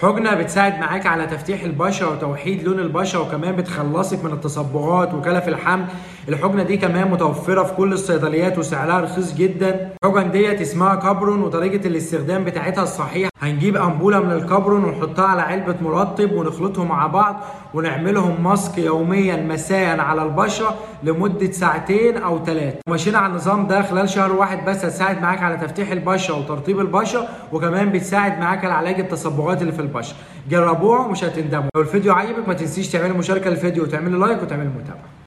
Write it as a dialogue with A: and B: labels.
A: حجنه بتساعد معاك على تفتيح البشره وتوحيد لون البشره وكمان بتخلصك من التصبغات وكلف الحمل الحجنه دي كمان متوفره في كل الصيدليات وسعرها رخيص جدا الحجن ديت اسمها كابرون وطريقه الاستخدام بتاعتها الصحيح هنجيب انبوله من الكابرون ونحطها على علبه مرطب ونخلطهم مع بعض ونعملهم ماسك يوميا مساء على البشره لمده ساعتين او ثلاثه مشينا على النظام ده خلال شهر واحد بس هتساعد معاك على تفتيح البشره وترطيب البشره وكمان بتساعد معاك على علاج التصبغات اللي في البشره جربوها ومش هتندموا لو الفيديو عجبك ما تنسيش تعملي مشاركه للفيديو وتعملي لايك وتعملي متابعه